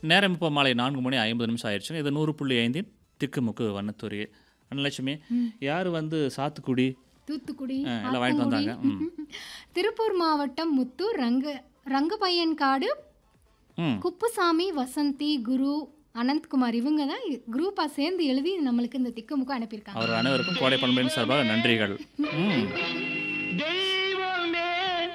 நேரம் இப்போ மாலை நான்கு மணி ஐம்பது நிமிஷம் ஆயிடுச்சுங்க இது நூறு புள்ளி ஐந்தின் திக்குமுக்கு வண்ணத்துறை அன்னலட்சுமி யார் வந்து சாத்துக்குடி தூத்துக்குடி ஆ, எல்லாம் வாங்கிட்டு ஆத்தங்குடி. வந்தாங்க. ம். திருப்பூர் மாவட்டம் முத்தூர் ரங்க ரங்கபையன்காடு ம் குப்புசாமி வசந்தி குரு அனந்த்குமார் இவங்க தான் குரூப்பாக சேர்ந்து எழுதி நம்மளுக்கு இந்த திக்குமுக்கு அனுப்பியிருக்காங்க அவர் அனைவருக்கும் கோடை பண்பின் சார்பாக நன்றிகள் ம் தெய்வமே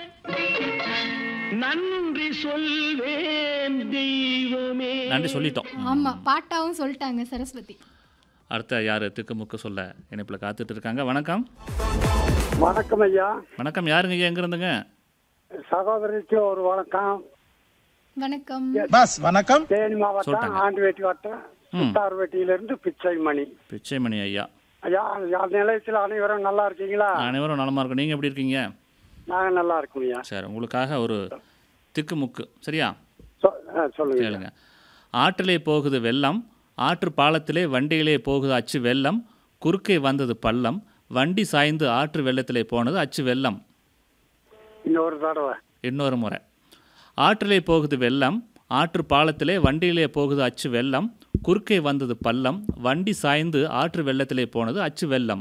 நன்றி சொல்வேன் தெய்வமே நன்றி சொல்லிட்டோம் ஆமா பாட்டாவும் சொல்லிட்டாங்க சரஸ்வதி அடுத்த யார் திக்குமுக்கு சொல்ல இணைப்பில் காத்துட்டு இருக்காங்க வணக்கம் வணக்கம் ஐயா வணக்கம் யாருங்க ஐயா எங்க இருந்துங்க சகோதரிக்கு ஒரு வணக்கம் வணக்கம் பாஸ் வணக்கம் தேனி மாவட்டம் சொல்லிட்டாங்க. ஆண்டிவேட்டி வட்டம் சித்தார்வேட்டியிலிருந்து பிச்சைமணி பிச்சைமணி ஐயா ஐயா ஐயா, நிலையத்தில் அனைவரும் நல்லா இருக்கீங்களா அனைவரும் நலமா இருக்கும் நீங்க எப்படி இருக்கீங்க நாங்க நல்லா இருக்கோம் ஐயா சரி உங்களுக்காக ஒரு திக்குமுக்கு சரியா சொ- ஆ, சொல்லுங்க ஐயா. கேளுங்க ஆற்றிலே போகுது வெள்ளம் ஆற்று பாலத்திலே வண்டியிலே போகுது அச்சு வெள்ளம் குறுக்கே வந்தது பள்ளம் வண்டி சாய்ந்து ஆற்று வெள்ளத்திலே போனது அச்சு வெள்ளம் இன்னொரு தடவை இன்னொரு முறை ஆற்றிலே போகுது வெள்ளம் ஆற்று பாலத்திலே வண்டியிலே போகுது அச்சு வெள்ளம் குறுக்கே வந்தது பள்ளம் வண்டி சாய்ந்து ஆற்று வெள்ளத்திலே போனது அச்சு வெள்ளம்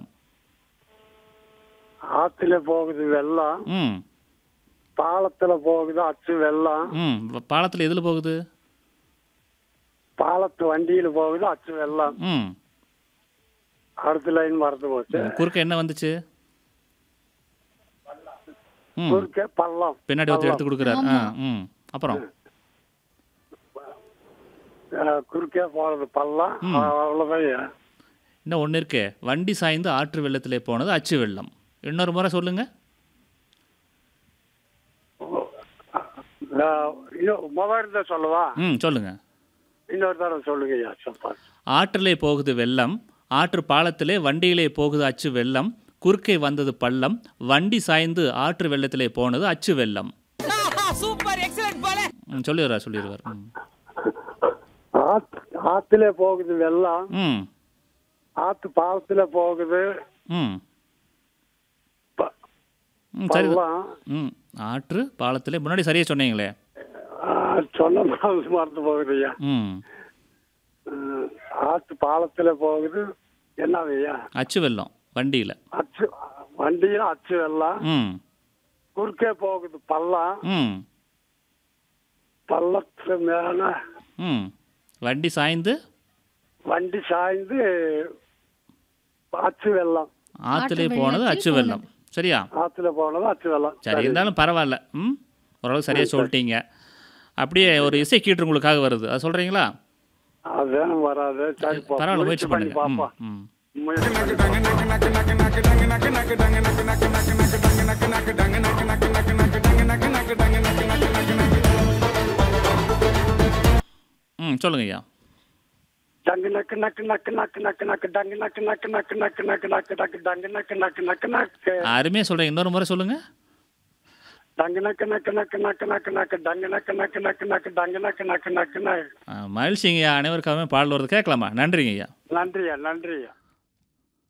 ஆத்துல போகுது வெள்ளம் ம் பாலத்துல போகுது அச்சு வெள்ளம் ம் பாலத்தில் எதில் போகுது பாலத்து வண்டியில போகுது அச்சு வெள்ளம் ம் அடுத்த லைன் மறந்து போச்சு குறுக்க என்ன வந்துச்சு ம் குறுக்கே பள்ளம் பின்னாடி ஒருத்தர் எடுத்து கொடுக்குறாரு ஆ ம் அப்புறம் ஆ, குறுக்கே போறது பள்ளம் அவ்வளவுதான் ஐயா. இன்னும் ஒன்று இருக்கே வண்டி சாய்ந்து ஆற்று வெள்ளத்திலே போனது அச்சு வெள்ளம் இன்னொரு முறை சொல்லுங்க ஆ, இன்னும் மொபைல் தான் சொல்லவா ம் சொல்லுங்க இன்னொரு தடவை சொல்லுங்க ஐயா சொல்லுங்க ஆற்றிலே போகுது வெள்ளம் ஆற்று பாலத்திலே வண்டியிலே போகுது அச்சு வெள்ளம் குறுக்கே வந்தது பள்ளம் வண்டி சாய்ந்து ஆற்று வெள்ளத்திலே போனது அச்சு வெள்ளம் ம், சொல்லிடுவார் சொல்லிடுவார் ம். ஆத்- ஆத்துல போகுது வெள்ளம் ம் ஆத்து பாலத்துல போகுது ம் ப- ம் சரி பள்ளம் ம் ஆற்று பாலத்திலே முன்னாடி சரியாக சொன்னீங்களே ஆ, சொன்ன மாதிரி மறந்து போகுது ஐயா ம் ம், ஆத்து பாலத்துல போகுது என்ன ஐயா அச்சு வெள்ளம் வண்டியில் அச்சு வண்டியில அச்சு வெள்ளம் ம் குறுக்கே போகுது பள்ளம் ம் பள்ளத்துல மேல ம் வண்டி சாய்ந்து வண்டி சாய்ந்து அச்சு வெள்ளம் ஆற்றுலே ஆற்று போனது வெள்ளத்தில் அச்சு வெள்ளம் சரியா ஆத்துல போனது அச்சு வெள்ளம் சரி இருந்தாலும் பரவாயில்ல ம் ஓரளவுக்கு சரியாக சொல்லிட்டீங்க அப்படியே ஒரு இசை கீற்று உங்களுக்காக வருது அது சொல்கிறீங்களா அதுதான் வராது சரி பா- பரவாயில்ல முயற்சி பண்ணி பண்ணுங்க ம் பாப்போம் ம் முயற்சி பண்ணி ம் சொல்லுங்க ஐயா டங்கு நக்கு நக்கு நக்கு நக்கு நக்கு நக்கு டங்கு நக்கு நக்கு நக்கு நக்கு நக்கு நக்கு நக்கு டங்கு நக்கு நக்கு நக்கு நக்கு அருமையாக சொல்கிறேன் இன்னொரு முறை சொல்லுங்கள் டங்கு நக்கு நக்கு நக்கு நக்கு நக்கு நக்கு டங்கு நக்கு நக்கு நக்கு நக்கு டங்கு நக்கு நக்கு நக்கு நக்கு மகிழ்ச்சிங்க ஐயா அனைவருக்காகவே பாடல் வருது கேட்கலாமா நன்றிங்க ஐயா நன்றியா நன்றியா